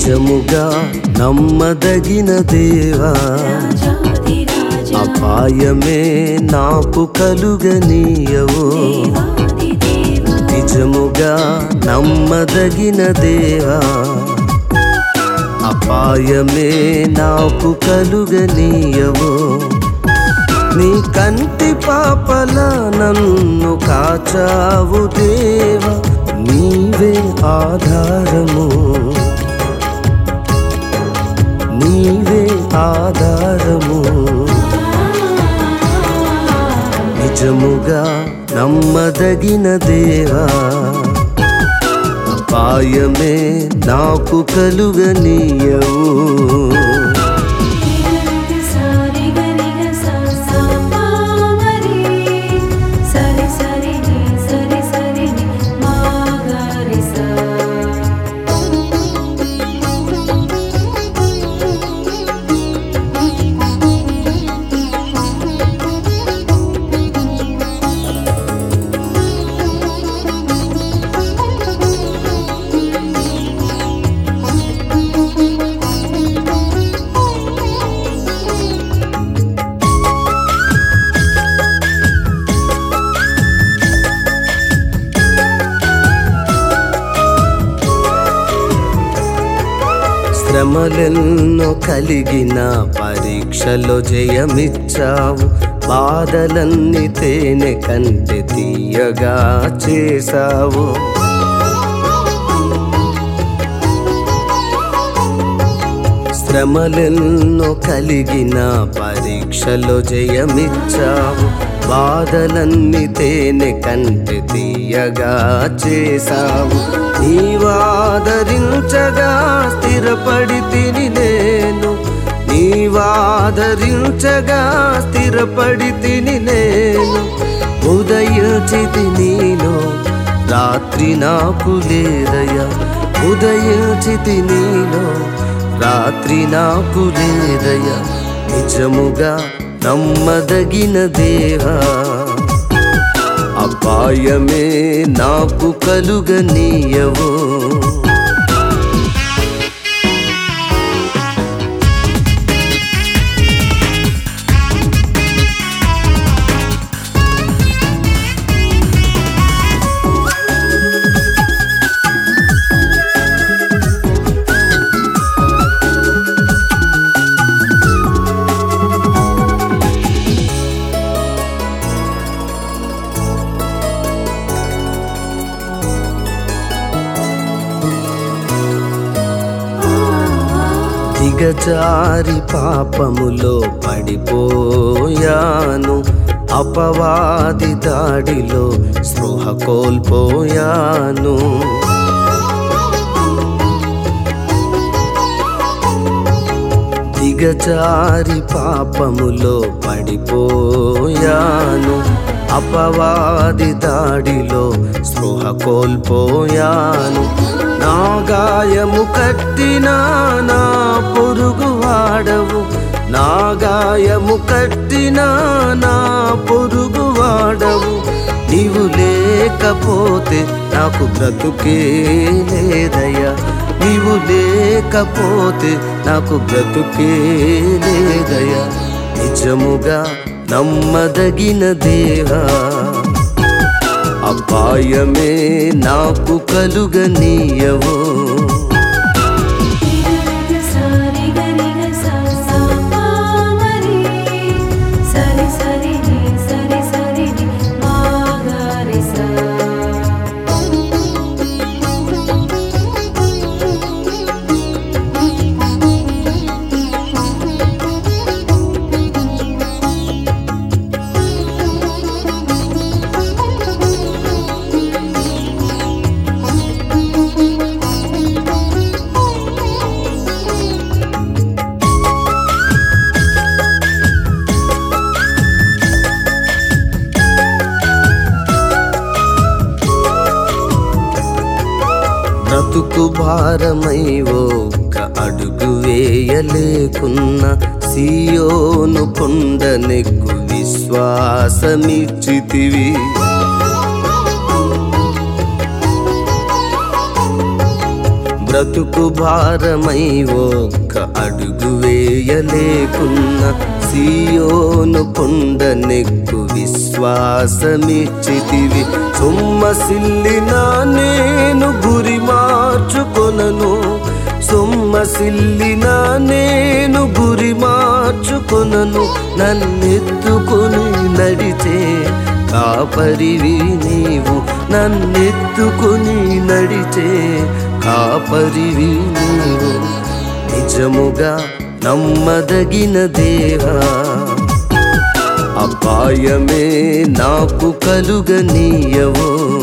నిజముగా నమ్మదగిన దేవా రాజాధిరాజా అపాయమే నాకు కలుగనీయవు దేవాదిదేవా నిజముగా నమ్మదగిన దేవా అపాయమే నాకు కలుగనీయవు నీ కంటి పాపల నన్ను కాచావు దేవా నీవే ఆధారము నీవే ఆధారము నిజముగా నమ్మదగిన దేవా అపాయమే నాకు కలుగనీయవు సారి గరిగ సా సా పా మరి సరి సరి ని సరి సరి ని మా గరి సా శ్రమలెన్నో కలిగిన పరీక్షలో జయమిచ్చావు బాధలన్నీ తేనె కంటే తీయగా చేశావు శ్రమలెన్నో కలిగిన పరీక్షలో జయమిచ్చావు బాధలన్నీ తేనె కంటే తీయగా చేశావు నీవాదరించగా స్థిరపడి తిని నేను నీవాదరించగా స్థిరపడి తిని నేను ఉదయించితి నీలో రాత్రి నాకు లేదయ్యా ఉదయించితి నీలో రాత్రి నాకు లేదయ్యా నిజముగా నమ్మదగిన దేవా అపాయమే నాకు కలుగనీయవు దిగజారి పాపములో పడిపోయాను అపవాది దాడిలో స్పృహ కోల్పోయాను దిగజారి పాపములో పడిపోయాను అపవాది దాడిలో స్పృహ కోల్పోయాను నా గాయము కట్టిన నా పొరుగు వాడవు నా గాయము కట్టిన నా పొరుగు వాడవు నీవు లేకపోతే నాకు బ్రతుకే లేదయ్యా నీవు లేకపోతే నాకు బ్రతుకే లేదయ్యా నిజముగా నమ్మదగిన దేవా అపాయమే నాకు కలుగనీయవు సారి గరిగ సా సా పా మరి సరి సరి ని సరి సరి ని మా గరి సా బ్రతుకు భారమై ఒక్క అడుగు వేయలేకున్న సియోను కొండనెక్కు విశ్వాసమిచ్చితివి బ్రతుకు భారమై ఒక్క అడుగు వేయలేకున్న సియోను కొండ నెక్కు విశ్వాసమిచ్చితివి సొమ్మసిల్లిన నేను గురి మార్చుకొనను సొమ్మసిల్లిన నేను గురి మార్చుకొనను నన్నెత్తుకొని నడిచే కాపరివి నీవు నన్నెత్తుకొని నడిచే కాపరివి నీవు నిజముగా నమ్మదగిన దేవా అపాయమే నాకు కలుగనీయవో